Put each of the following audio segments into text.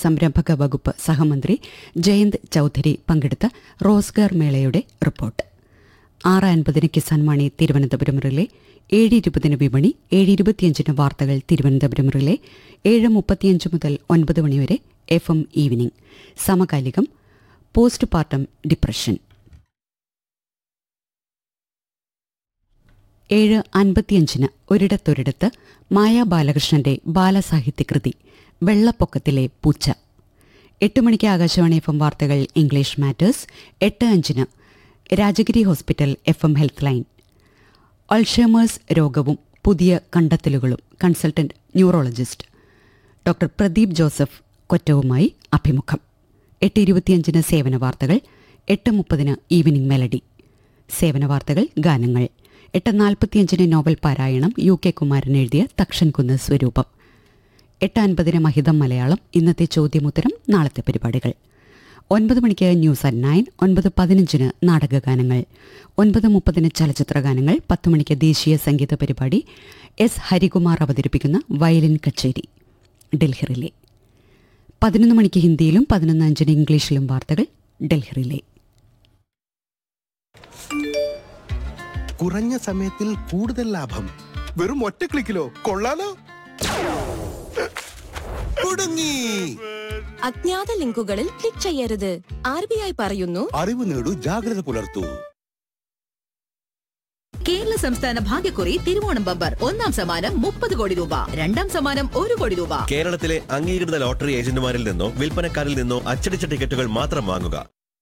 സംരംഭക വകുപ്പ് സഹമന്ത്രി ജയന്ത് ചൌധരി പങ്കെടുത്ത റോസ്ഗാർ മേളയുടെ റിപ്പോർട്ട് ആറ് അൻപതിന് കിസാൻ മണി തിരുവനന്തപുരം റിലേ ഏഴ് ഇരുപതിന് വിപണി ഏഴ് ഇരുപത്തിയഞ്ചിന് വാർത്തകൾ തിരുവനന്തപുരം റിലേ ഏഴ് മുപ്പത്തിയഞ്ച് മുതൽ ഒൻപത് മണിവരെ എഫ് എം ഈവനിംഗ് സമകാലികം പോസ്റ്റ് പാർട്ടം ഡിപ്രഷൻ ഏഴ് അൻപത്തിയഞ്ചിന് ഒരിടത്തൊരിടത്ത് മായ ബാലകൃഷ്ണന്റെ ബാലസാഹിത്യകൃതി വെള്ളപ്പൊക്കത്തിലെ പൂച്ച എട്ട് മണിക്ക് ആകാശവാണി എഫ് എം വാർത്തകൾ ഇംഗ്ലീഷ് മാറ്റേഴ്സ് എട്ട് അഞ്ചിന് Rajagiri hospital F M health line Alzheimer's രോഗവും പുതിയ കണ്ടെത്തലുകളും consultant neurologist doctor Pradeep Joseph കൊറ്റവുമായി അഭിമുഖം എട്ട് ഇരുപത്തിയഞ്ചിന് സേവന വാർത്തകൾ എട്ട് മുപ്പതിന് ഈവനിംഗ് മെലഡി സേവന വാർത്തകൾ ഗാനങ്ങൾ എട്ട് നാൽപ്പത്തിയഞ്ചിന് നോവൽ പാരായണം യു കെ കുമാരൻ എഴുതിയ തക്ഷൻകുന്ന് സ്വരൂപം എട്ട് അൻപതിന് മഹിതം മലയാളം ഇന്നത്തെ ചോദ്യമുത്തരം നാളത്തെ പരിപാടികൾ ഒൻപത് മണിക്ക് ന്യൂസ് അറ്റ് നയൻ ഒൻപത് പതിനഞ്ചിന് നാടകഗാനങ്ങൾ ഒൻപത് മുപ്പതിന് ചലച്ചിത്ര ഗാനങ്ങൾ പത്ത് മണിക്ക് ദേശീയ സംഗീത പരിപാടി എസ് ഹരികുമാർ അവതരിപ്പിക്കുന്ന വയലിൻ കച്ചേരി ഡൽഹിറിലെ പതിനൊന്ന് മണിക്ക് ഹിന്ദിയിലും പതിനൊന്ന് അഞ്ചിന് ഇംഗ്ലീഷിലും വാർത്തകൾ ഡൽഹിറിലെ കുറഞ്ഞ സമയത്തിൽ കൂടുതൽ ലാഭം വെറും ഒറ്റ ക്ലിക്കിലോ കൊള്ളാലോ കുടുങ്ങി അജ്ഞാത ലിങ്കുകളിൽ ക്ലിക്ക് ചെയ്യരുത് ആർ ബി ഐ പറയുന്നു അറിവ് നേടൂ ജാഗ്രത പുലർത്തൂ കേരള സംസ്ഥാന ഭാഗ്യക്കുറി തിരുവോണം ബമ്പർ ഒന്നാം സമ്മാനം മുപ്പത് കോടി രൂപ രണ്ടാം സമ്മാനം ഒരു കോടി രൂപ കേരളത്തിലെ അംഗീകൃത ലോട്ടറി ഏജന്റുമാരിൽ നിന്നോ വിൽപ്പനക്കാരിൽ നിന്നോ അച്ചടിച്ച ടിക്കറ്റുകൾ മാത്രം വാങ്ങുക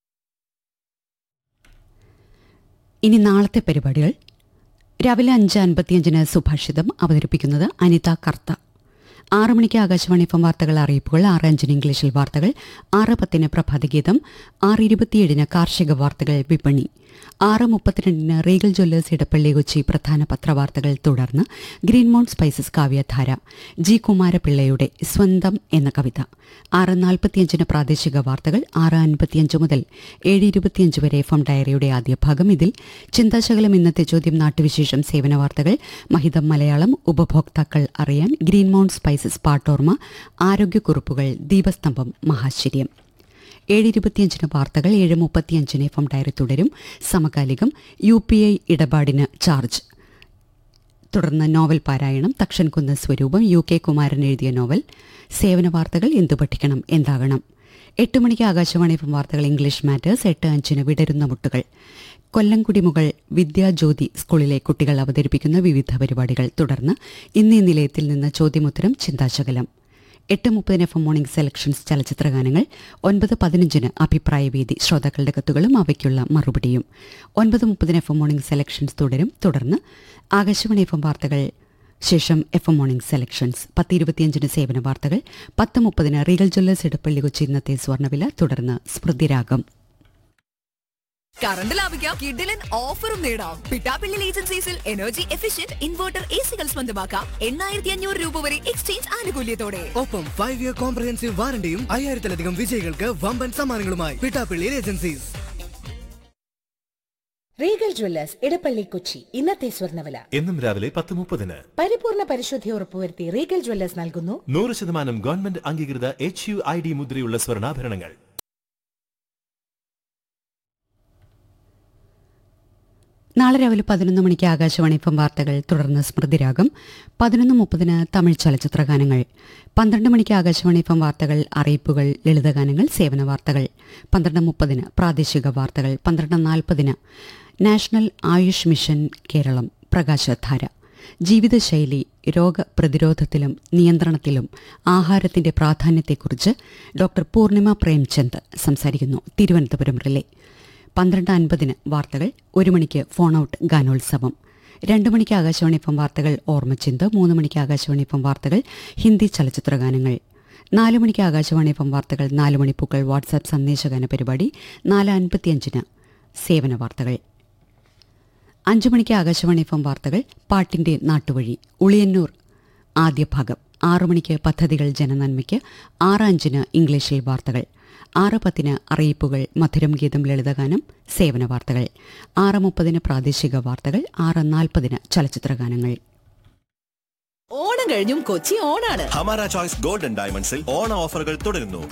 ഇനി നാളത്തെ പരിപാടികൾ രാവിലെ അഞ്ച് അൻപത്തിയഞ്ചിന് സുഭാഷിതം അവതരിപ്പിക്കുന്നത് അനിത കർത്ത ആറ് മണിക്ക് ആകാശവാണി എഫ് എം വാർത്തകൾ അറിയിപ്പുകൾ ആറ് അഞ്ചിന് ഇംഗ്ലീഷിൽ വാർത്തകൾ ആറ് പത്തിന് പ്രഭാതഗീതം ആറ് ഇരുപത്തിയേഴിന് കാർഷിക വാർത്തകൾ വിപണി ആറ് മുപ്പത്തിരണ്ടിന് റീഗൽ ജ്വല്ലേഴ്സ് ഇടപ്പള്ളി കൊച്ചി പ്രധാന പത്രവാർത്തകൾ തുടർന്ന് ഗ്രീൻ മൗണ്ട് സ്പൈസസ് കാവ്യധാര ജി കുമാരപിള്ളയുടെ സ്വന്തം എന്ന കവിത ആറ് നാൽപ്പത്തിയഞ്ചിന് പ്രാദേശിക വാർത്തകൾ ആറ് അൻപത്തിയഞ്ച് മുതൽ ഏഴ് ഇരുപത്തിയഞ്ച് വരെ എഫ് എം ഡയറിയുടെ ആദ്യ ഭാഗം ഇതിൽ ചിന്താശകലം ഇന്നത്തെ ചോദ്യം നാട്ടുവിശേഷം സേവന വാർത്തകൾ മഹിതം മലയാളം ഉപഭോക്താക്കൾ അറിയാൻ ഗ്രീൻ മൗണ്ട് സ്പൈസസ് പാട്ടോർമ ആരോഗ്യക്കുറിപ്പുകൾ ദീപസ്തംഭം മഹാശ്ചര്യം ഏഴ് ഇരുപത്തിയഞ്ചിന് വാർത്തകൾ ഏഴ് മുപ്പത്തിയഞ്ചിന് എഫ് എം ഡയറി തുടരും സമകാലികം യു പി ഐ ഇടപാടിന് ചാർജ് തുടർന്ന് നോവൽ പാരായണം തക്ഷൻകുന്ന് സ്വരൂപം യു കെ കുമാരൻ എഴുതിയ നോവൽ സേവന വാർത്തകൾ എന്തു പഠിക്കണം എന്താകണം എട്ട് മണിക്ക് ആകാശവാണി എഫ് എം വാർത്തകൾ ഇംഗ്ലീഷ് മാറ്റേഴ്സ് എട്ട് അഞ്ചിന് വിടരുന്ന മുട്ടുകൾ കൊല്ലംകുടിമുകൾ വിദ്യാജ്യോതി സ്കൂളിലെ കുട്ടികൾ അവതരിപ്പിക്കുന്ന വിവിധ പരിപാടികൾ തുടർന്ന് ഇന്നീ നിലയത്തിൽ നിന്ന് ചോദ്യമുത്തരം ചിന്താശകലം എട്ട് മുപ്പതിന് എഫ് എം മോർണിംഗ് സെലക്ഷൻസ് ചലച്ചിത്ര ഗാനങ്ങൾ ഒൻപത് പതിനഞ്ചിന് അഭിപ്രായവേദി ശ്രോതാക്കളുടെ കത്തുകളും അവയ്ക്കുള്ള മറുപടിയും ഒൻപത് മുപ്പതിന് എഫ് എം മോർണിംഗ് സെലക്ഷൻസ് തുടരും തുടർന്ന് ആകാശവാണി എഫ് എം വാർത്തകൾ ശേഷം എഫ് എം മോർണിംഗ് സെലക്ഷൻസ് പത്ത് ഇരുപത്തിയഞ്ചിന് സേവന വാർത്തകൾ പത്ത് മുപ്പതിന് റീഗൽ ജ്വല്ലേഴ്സ് ഇടപ്പള്ളി കൊച്ചി ഇന്നത്തെ സ്വർണ്ണവില തുടർന്ന് സ്മൃതിരാഗം കറണ്ട് ലാഭിക്കാം കിഡിലൻ ഓഫറും നേടാം പിട്ടാപ്പിള്ളി ഏജൻസീസിൽ എനർജി എഫിഷ്യന്റ് ഇൻവെർട്ടർ എ സികൾ സ്വന്തമാക്കാം എണ്ണായിരത്തി അഞ്ഞൂറ് രൂപ വരെ എക്സ്ചേഞ്ച് ആനുകൂല്യത്തോടെ ഒപ്പം ഫൈവ് ഇയർ കോംപ്രഹെൻസീവ് വാറണ്ടിയും അയ്യായിരത്തിലധികം വിജയികൾക്ക് വമ്പൻ സമ്മാനങ്ങളുമായി Pittappilly Agencies Regal Jewellers Edappally Kochi ഇന്നത്തെ സ്വർണ്ണവില എന്നും രാവിലെ പത്ത് മുപ്പതിന് പരിപൂർണ പരിശുദ്ധി ഉറപ്പുവരുത്തി റീഗൽ ജ്വല്ലേഴ്സ് നൽകുന്നു നൂറ് ശതമാനം ഗവൺമെന്റ് അംഗീകൃത എച്ച് യു ഐ ഡി മുദ്രയുള്ള സ്വർണ്ണാഭരണങ്ങൾ നാളെ രാവിലെ പതിനൊന്ന് മണിക്ക് ആകാശവാണി എഫ് എം വാർത്തകൾ തുടർന്ന് സ്മൃതിരാഗം പതിനൊന്ന് മുപ്പതിന് തമിഴ് ചലച്ചിത്ര ഗാനങ്ങൾ പന്ത്രണ്ട് മണിക്ക് ആകാശവാണി എഫ് എം വാർത്തകൾ അറിയിപ്പുകൾ ലളിതഗാനങ്ങൾ സേവന വാർത്തകൾ പന്ത്രണ്ട് മുപ്പതിന് പ്രാദേശിക വാർത്തകൾ പന്ത്രണ്ട് നാൽപ്പതിന് നാഷണൽ ആയുഷ് മിഷൻ കേരളം പ്രകാശധാര ജീവിതശൈലി രോഗപ്രതിരോധത്തിലും നിയന്ത്രണത്തിലും ആഹാരത്തിന്റെ പ്രാധാന്യത്തെക്കുറിച്ച് ഡോക്ടർ പൂർണിമ പ്രേംചന്ദ് സംസാരിക്കുന്നു തിരുവനന്തപുരം റിലേ പന്ത്രണ്ട് അൻപതിന് വാർത്തകൾ ഒരു മണിക്ക് ഫോൺ ഔട്ട് ഗാനോത്സവം രണ്ട് മണിക്ക് ആകാശവാണി എഫ് എം വാർത്തകൾ ഓർമ്മച്ചിന്ത് മൂന്ന് മണിക്ക് ആകാശവാണി എഫ് എം വാർത്തകൾ ഹിന്ദി ചലച്ചിത്ര ഗാനങ്ങൾ നാല് മണിക്ക് ആകാശവാണി എഫ് എം വാർത്തകൾ നാല് മണിപ്പൂക്കൾ വാട്സാപ്പ് സന്ദേശഗാന പരിപാടി നാല് അൻപത്തിയഞ്ചിന് സേവന വാർത്തകൾ അഞ്ചു മണിക്ക് ആകാശവാണി എഫ് എം വാർത്തകൾ പാട്ടിന്റെ നാട്ടുവഴി ഉളിയന്നൂർ ആദ്യ ഭാഗം ആറു മണിക്ക് പദ്ധതികൾ ജനനന്മയ്ക്ക് ആറ് അഞ്ചിന് ഇംഗ്ലീഷിൽ വാർത്തകൾ ആറ് പത്തിന് അറിയിപ്പുകൾ മധുരം ഗീതം ലളിതഗാനം സേവന വാർത്തകൾ ആറ് മുപ്പതിന് പ്രാദേശിക വാർത്തകൾ ആറ് നാൽപ്പതിന് ചലച്ചിത്ര ഗാനങ്ങൾ ഓണം കഴിഞ്ഞും കൊച്ചി ഓണാണ് ഹമാര ചോയ്സ് ഗോൾഡൻ ഡയമണ്ട്സിൽ ഓണ ഓഫറുകൾ തുടരുന്നു